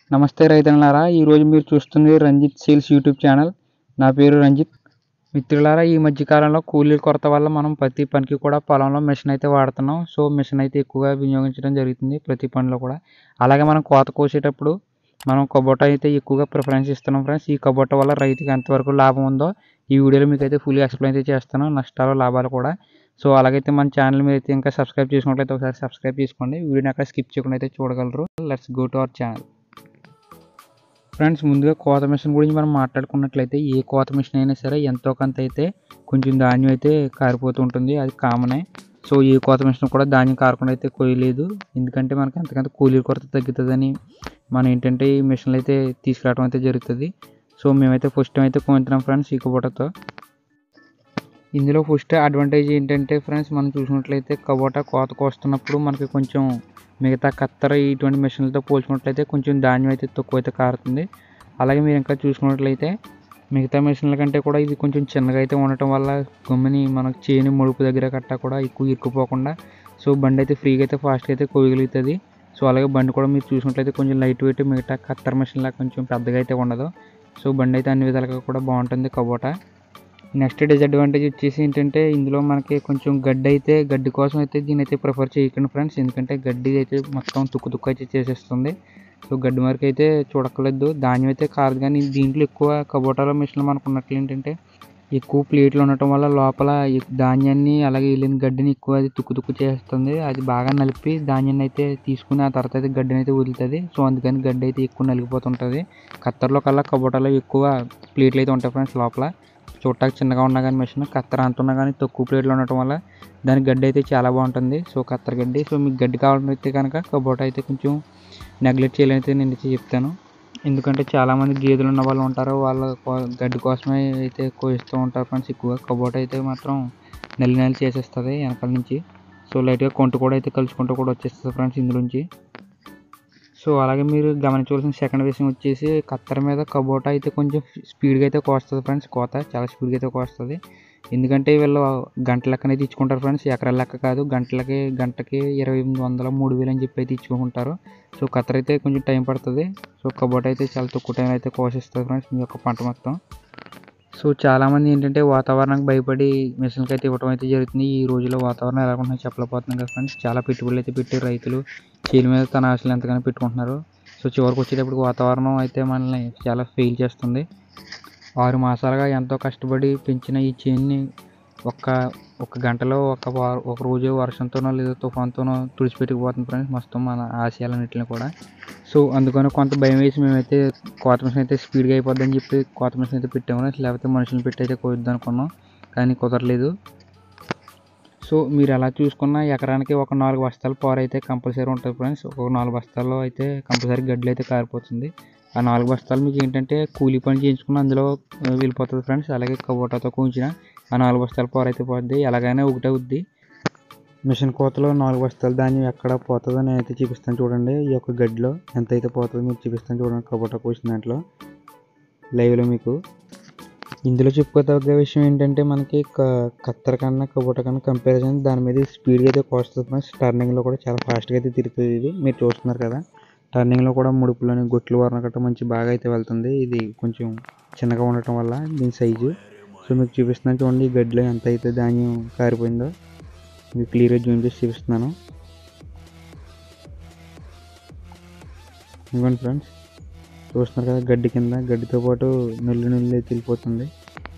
నమస్తే రైతన్నలారా ఈరోజు మీరు చూస్తుంది రంజిత్ సేల్స్ యూట్యూబ్ ఛానల్ నా పేరు రంజిత్ మిత్రులారా ఈ మధ్య కాలంలో కూలీల కొరత వల్ల మనం ప్రతి పనికి కూడా పొలంలో మిషన్ అయితే వాడుతున్నాం సో మిషన్ అయితే ఎక్కువగా వినియోగించడం జరుగుతుంది ప్రతి పనిలో కూడా అలాగే మనం కోత కోసేటప్పుడు మనం కబోటా అయితే ఎక్కువగా ప్రిఫరెన్స్ ఇస్తున్నాం ఫ్రెండ్స్ ఈ కబోటా వల్ల రైతుకి ఎంతవరకు లాభం ఉందో ఈ వీడియోలో మీకు అయితే ఫుల్ ఎక్స్ప్లెయిన్ అయితే చేస్తాను నష్టాలు లాభాలు కూడా సో అలాగైతే మన ఛానల్ మీద అయితే ఇంకా సబ్స్క్రైబ్ చేసుకున్నట్లయితే ఒకసారి సబ్స్క్రైబ్ చేసుకోండి వీడియోని అక్కడ స్కిప్ చేయకుండా అయితే చూడగలరు let's go to our channel friends ముందుగా కోత మిషన్ గురించి మనం మాట్లాడుకున్నట్లయితే ఏ కోత మిషన్ అయినా సరే ఎంతో కొంత అయితే కొంచెం ధాన్యం అయితే కారిపోతూ ఉంటుంది అది కామనే సో ఏ కోత మిషన్ కూడా ధాన్యం కారకుండా అయితే కోయలేదు ఎందుకంటే మనకి ఎంతకంత కూలీల కొరత తగ్గుతుందని మనం ఏంటంటే ఈ మిషన్లు అయితే తీసుకురావడం అయితే జరుగుతుంది సో మేమైతే ఫస్ట్ టైం అయితే కోయించున్నాం ఫ్రెండ్స్ ఈ కబోటాతో ఇందులో ఫస్ట్ అడ్వాంటేజ్ ఏంటంటే ఫ్రెండ్స్ మనం చూసినట్లయితే కబోటా కోత కోస్తున్నప్పుడు మనకి కొంచెం మిగతా కత్తెర ఇటువంటి మిషన్లతో పోల్చుకున్నట్లయితే కొంచెం ధాన్యం అయితే తక్కువ అయితే కారుతుంది అలాగే మీరు ఇంకా చూసుకున్నట్లయితే మిగతా మిషన్ల కంటే కూడా ఇది కొంచెం చిన్నగా అయితే ఉండటం వల్ల గమ్ముని మనకు చేని మడుపు దగ్గర కట్ట కూడా ఎక్కువ ఇరుక్కుపోకుండా సో బండి అయితే ఫ్రీగా అయితే ఫాస్ట్గా అయితే కోయగలుగుతుంది సో అలాగే బండి కూడా మీరు చూసినట్లయితే కొంచెం లైట్ వెయిట్ మిగతా కత్తెర మిషన్లా కొంచెం పెద్దగా అయితే ఉండదు సో బండి అయితే అన్ని విధాలుగా కూడా బాగుంటుంది కబోటా నెక్స్ట్ డిసడ్వాంటేజ్ వచ్చేసి ఏంటంటే ఇందులో మనకి కొంచెం గడ్డి అయితే గడ్డి కోసం అయితే దీని అయితే ప్రిఫర్ చేయకండి ఫ్రెండ్స్ ఎందుకంటే గడ్డి అయితే మొత్తం తుక్కు తుక్కు అయితే చేసేస్తుంది సో గడ్డి వరకు అయితే చూడక్కర్లేదు ధాన్యం అయితే కాదు కానీ దీంట్లో ఎక్కువ కబోటాల మిషన్లు మనకు ఉన్నట్లు ఏంటంటే ఎక్కువ ప్లేట్లు ఉండటం వల్ల లోపల ఈ ధాన్యాన్ని అలాగే వెళ్ళిన గడ్డిని ఎక్కువ అది తుక్కు తుక్కు చేస్తుంది అది బాగా నలిపి ధాన్యాన్ని అయితే తీసుకుని ఆ తర్వాత అయితే గడ్డిని అయితే వదులుతుంది సో అందుకని గడ్డి అయితే ఎక్కువ నలిగిపోతుంటుంది కత్తర్లో కల్లా కబోటాలో ఎక్కువ ప్లేట్లు అయితే ఉంటాయి ఫ్రెండ్స్ లోపల చూడటానికి చిన్నగా ఉన్నా కానీ మిషన్ కత్తెర అంత ఉన్నా కానీ తక్కువ ప్లేట్లు ఉండటం వల్ల దాని గడ్డి అయితే చాలా బాగుంటుంది సో కత్తెర గడ్డి సో మీకు గడ్డి కావాలంటే కనుక కబోటా అయితే కొంచెం నెగ్లెక్ట్ చేయాలైతే నేను అయితే చెప్తాను ఎందుకంటే చాలామంది గేదెలు ఉన్న వాళ్ళు ఉంటారు వాళ్ళ కో- గడ్డి కోసమే అయితే కోయిస్తూ ఉంటారు ఫ్రెండ్స్ ఎక్కువగా కబోటా అయితే మాత్రం నెల్లి నెల్లి చేసేస్తుంది వెనకాల నుంచి సో లైట్గా కొంటు కూడా అయితే కలుసుకుంటూ కూడా వచ్చేస్తుంది ఫ్రెండ్స్ ఇందులోంచి సో అలాగే మీరు గమనించవలసిన సెకండ్ విషయం వచ్చేసి కత్తెర మీద కబోటా అయితే కొంచెం స్పీడ్గా అయితే కోస్తుంది ఫ్రెండ్స్ కోత చాలా స్పీడ్గా అయితే కోస్తుంది ఎందుకంటే వీళ్ళు గంట లెక్కన అయితే ఇచ్చుకుంటారు ఫ్రెండ్స్ ఎకరాల లెక్క కాదు గంటలకి గంటకి ఇరవై ఎనిమిది వందల మూడు వేలు అని చెప్పి అయితే ఇచ్చుకుంటారు సో కత్తెర అయితే కొంచెం టైం పడుతుంది సో కబోటా అయితే చాలా తక్కువ టైం అయితే కోసిస్తుంది ఫ్రెండ్స్ మీ యొక్క పంట మొత్తం సో చాలామంది ఏంటంటే వాతావరణానికి భయపడి మిషన్కి అయితే ఇవ్వడం అయితే జరుగుతుంది ఈ రోజుల్లో వాతావరణం ఎలా ఉంటుందో చెప్పలేకపోతున్నాం కదా ఫ్రెండ్స్ చాలా పెట్టుబడులు అయితే పెట్టి రైతులు చేతి మీద తన ఆశలు ఎంతగానో పెట్టుకుంటున్నారు సో చివరికి వచ్చేటప్పుడు వాతావరణం అయితే మనల్ని చాలా ఫెయిల్ చేస్తుంది ఆరు మాసాలుగా ఎంతో కష్టపడి పెంచిన ఈ చేన్ని ఒక్క ఒక గంటలో ఒక వార ఒక రోజు వర్షంతోనో లేదా తుఫాన్తోనో తుడిచిపెట్టుకుపోతుంది ఫ్రెండ్స్ మొత్తం మన ఆశయాలన్నింటిని కూడా సో అందుకని కొంత భయం వేసి మేమైతే కోత మిషన్ అయితే స్పీడ్గా అయిపోద్దని చెప్పి కోత మిషన్ అయితే పెట్టాము లేకపోతే మనుషులు పెట్టి అయితే కోయొద్దు అనుకున్నాం కానీ కుదరలేదు సో మీరు ఎలా చూసుకున్నా ఎకరానికి ఒక నాలుగు బస్తాలు పార అయితే కంపల్సరీ ఉంటుంది ఫ్రెండ్స్ ఒక నాలుగు బస్తాల్లో అయితే కంపల్సరీ గడ్డలు అయితే కారిపోతుంది ఆ నాలుగు బస్తాలు మీకు ఏంటంటే కూలీ పని చేయించుకుని అందులో ఆ, వెళ్ళిపోతుంది ఫ్రెండ్స్ అలాగే కబోటాతో కూంచిన ఆ నాలుగు బస్తాల పార అయితే పోద్ది ఎలాగైనా ఒకటే అవుద్ది మిషన్ కోతలో నాలుగు బస్తాల ధాన్యం ఎక్కడ పోతుందో నేను అయితే చూపిస్తాను చూడండి ఈ యొక్క గడ్డిలో ఎంత అయితే పోతుందో మీకు చూపిస్తాను చూడండి కబోటా కోసిన దాంట్లో లైవ్లో మీకు ఇందులో చెప్పుకోదగ్గ విషయం ఏంటంటే మనకి క- కత్తెర కన్నా కబోటా కన్నా కంపారిజన్ దాని మీద స్పీడ్గా అయితే కోస్తుంది ఫ్రెండ్స్ టర్నింగ్లో కూడా చాలా ఫాస్ట్గా అయితే తిరుగుతుంది ఇది మీరు చూస్తున్నారు కదా టర్నింగ్లో కూడా ముడుపులని గొట్లు వరణ గట్రా మంచి బాగా అయితే వెళ్తుంది ఇది కొంచెం చిన్నగా ఉండటం వల్ల దీని సైజు సో మీకు చూపిస్తున్నాను చూడండి ఈ గడ్డిలో ఎంత అయితే ధాన్యం కారిపోయిందో మీకు క్లియర్గా జూమ్ చేసి చూపిస్తున్నాను ఇవ్వండి ఫ్రెండ్స్ చూస్తున్నారు కదా గడ్డి కింద గడ్డితో పాటు నుల్లి నుల్లి అయితే వెళ్ళిపోతుంది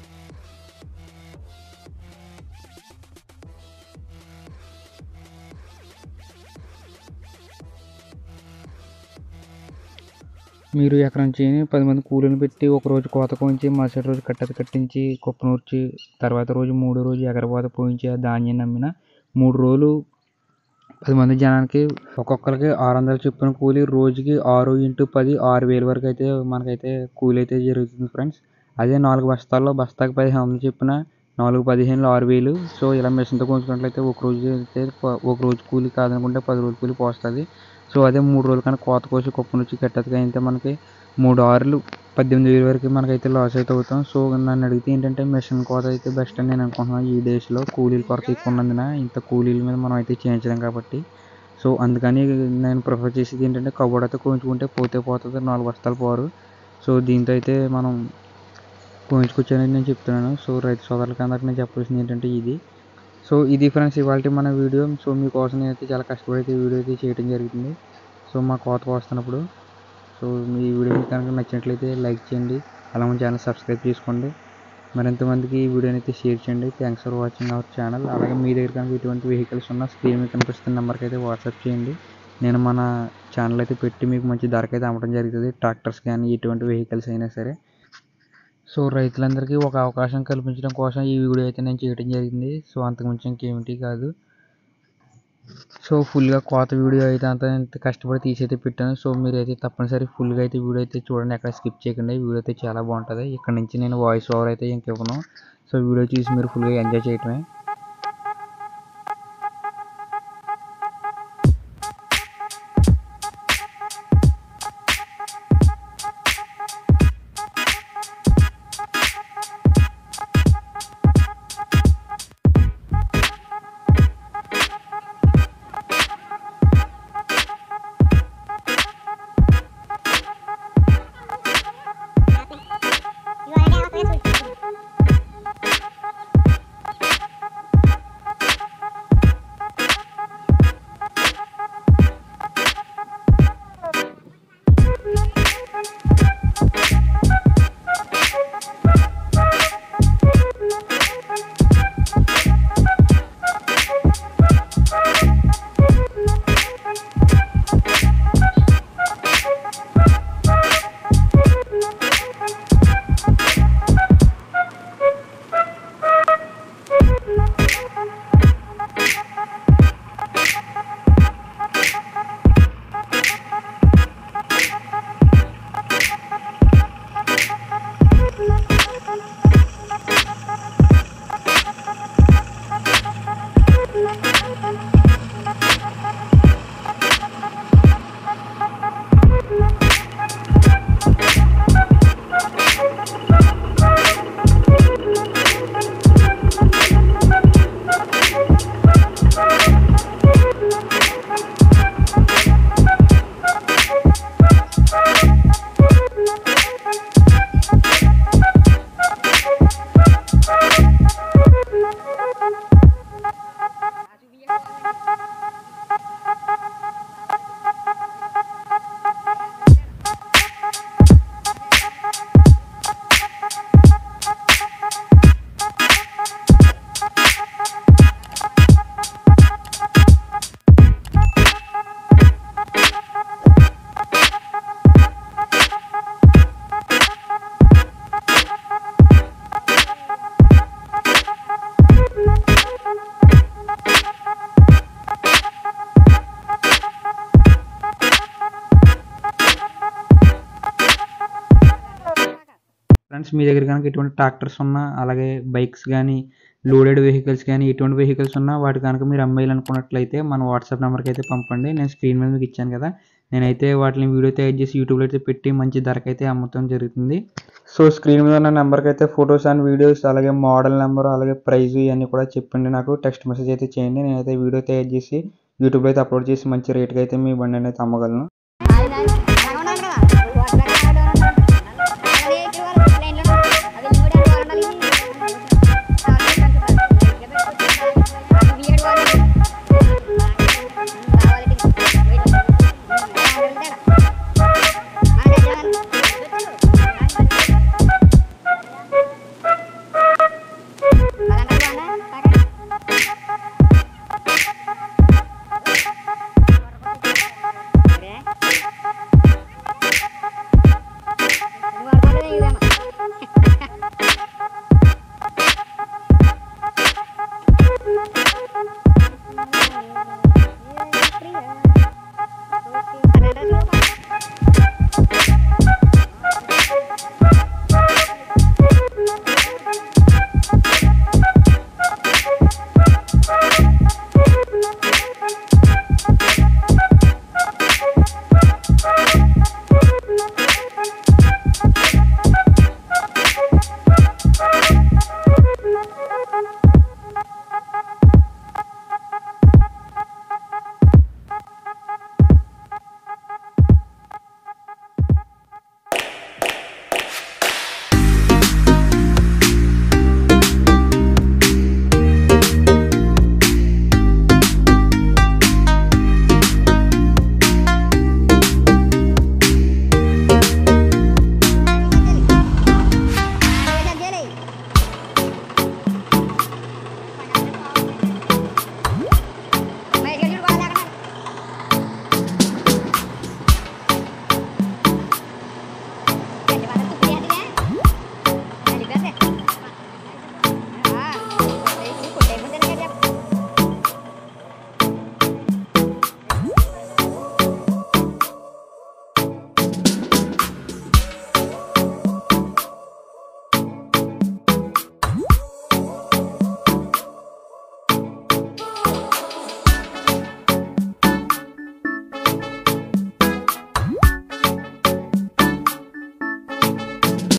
మీరు ఎకరం చేయని పది మంది కూలీని పెట్టి ఒక రోజు కోత కోయించి మరుసటి రోజు కట్టెత కట్టించి కుప్ప నూర్చి తర్వాత రోజు మూడో రోజు ఎగరపోత పోయించి ఆ ధాన్యం నమ్మిన మూడు రోజులు పది మంది జనానికి ఒక్కొక్కరికి ఆరు వందల చొప్పున కూలి రోజుకి ఆరు ఇంటూ పది ఆరు వేల వరకు అయితే మనకైతే కూలి అయితే జరుగుతుంది ఫ్రెండ్స్ అదే నాలుగు బస్తాల్లో బస్తాకి పదిహేను వందలు చొప్పున నాలుగు పదిహేనులు ఆరు వేలు సో ఇలా మిషన్తో కొనుక్కున్నట్లయితే ఒక రోజు అయితే ప- ఒక రోజు కూలి కాదనుకుంటే పది రోజుల కూలి పోస్తుంది సో అదే మూడు రోజుల కన్నా కోత కోసి కుప్ప నుంచి కట్టెతగా అయితే మనకి మూడు ఆరులు పద్దెనిమిది వేల వరకు మనకైతే లాస్ అయితే అవుతాం సో నన్ను అడిగితే ఏంటంటే మిషన్ కోత అయితే బెస్ట్ అని నేను అనుకుంటున్నాను ఈ డేస్లో కూలీల కొరత ఎక్కువ ఉన్నందున ఇంత కూలీల మీద మనం అయితే చేయించలేం కాబట్టి సో అందుకని నేను ప్రిఫర్ చేసేది ఏంటంటే కబోర్డ్ అయితే కోయించుకుంటే పోతే పోతుంది నాలుగు బస్తాలు పోరు సో దీంతో అయితే మనం కోయించుకొచ్చానని నేను చెప్తున్నాను సో రైతు సోదరులకి అందరికి నేను చెప్పాల్సింది ఏంటంటే ఇది సో ఇది ఫ్రెండ్స్ ఇవాళ మన వీడియో సో మీకోసం నేనైతే చాలా కష్టపడి అయితే ఈ వీడియో అయితే చేయడం జరుగుతుంది సో మా కోత వస్తున్నప్పుడు సో మీ వీడియో మీకు కనుక నచ్చినట్లయితే లైక్ చేయండి అలా మన ఛానల్ సబ్స్క్రైబ్ చేసుకోండి మరింతమందికి ఈ వీడియోని అయితే షేర్ చేయండి thanks for watching our channel అలాగే మీ దగ్గర కనుక ఎటువంటి వెహికల్స్ ఉన్నా స్క్రీన్ మీద కనిపిస్తున్న నెంబర్కి అయితే వాట్సాప్ చేయండి నేను మన ఛానల్ అయితే పెట్టి మీకు మంచి ధరకి అయితే అమ్మడం జరుగుతుంది ట్రాక్టర్స్ కానీ ఎటువంటి వెహికల్స్ అయినా సరే సో రైతులందరికీ ఒక అవకాశం కల్పించడం కోసం ఈ వీడియో అయితే నేను చేయడం జరిగింది సో అంతకుమించి ఇంకేమిటి కాదు సో ఫుల్గా కోత వీడియో అయితే అంత ఇంత కష్టపడి తీసి అయితే పెట్టాను సో మీరు అయితే తప్పనిసరి ఫుల్గా అయితే వీడియో అయితే చూడండి ఎక్కడ స్కిప్ చేయకండి వీడియో అయితే చాలా బాగుంటుంది ఇక్కడ నుంచి నేను వాయిస్ ఓవర్ అయితే ఇంకివ్వను సో వీడియో చూసి మీరు ఫుల్గా ఎంజాయ్ చేయటమే ఫ్రెండ్స్ మీ దగ్గర కనుక ఎటువంటి ట్రాక్టర్స్ ఉన్నా అలాగే బైక్స్ కానీ లోడెడ్ వెహికల్స్ కానీ ఎటువంటి వెహికల్స్ ఉన్నా వాటి కనుక మీరు అమ్మేయాలనుకున్నట్లయితే మన వాట్సాప్ నెంబర్కి అయితే పంపండి నేను స్క్రీన్ మీద మీకు ఇచ్చాను కదా నేనైతే వాటిని వీడియో తయారు చేసి యూట్యూబ్లో అయితే పెట్టి మంచి ధరకైతే అమ్మటం జరుగుతుంది సో స్క్రీన్ మీద ఉన్న నెంబర్కి అయితే ఫొటోస్ అండ్ వీడియోస్ అలాగే మోడల్ నెంబర్ అలాగే ప్రైస్ ఇవన్నీ కూడా చెప్పండి నాకు టెక్స్ట్ మెసేజ్ అయితే చేయండి నేనైతే వీడియో తయారు చేసి యూట్యూబ్లో అయితే అప్లోడ్ చేసి మంచి రేట్కి అయితే మీ బండి అయితే అమ్మగలను I like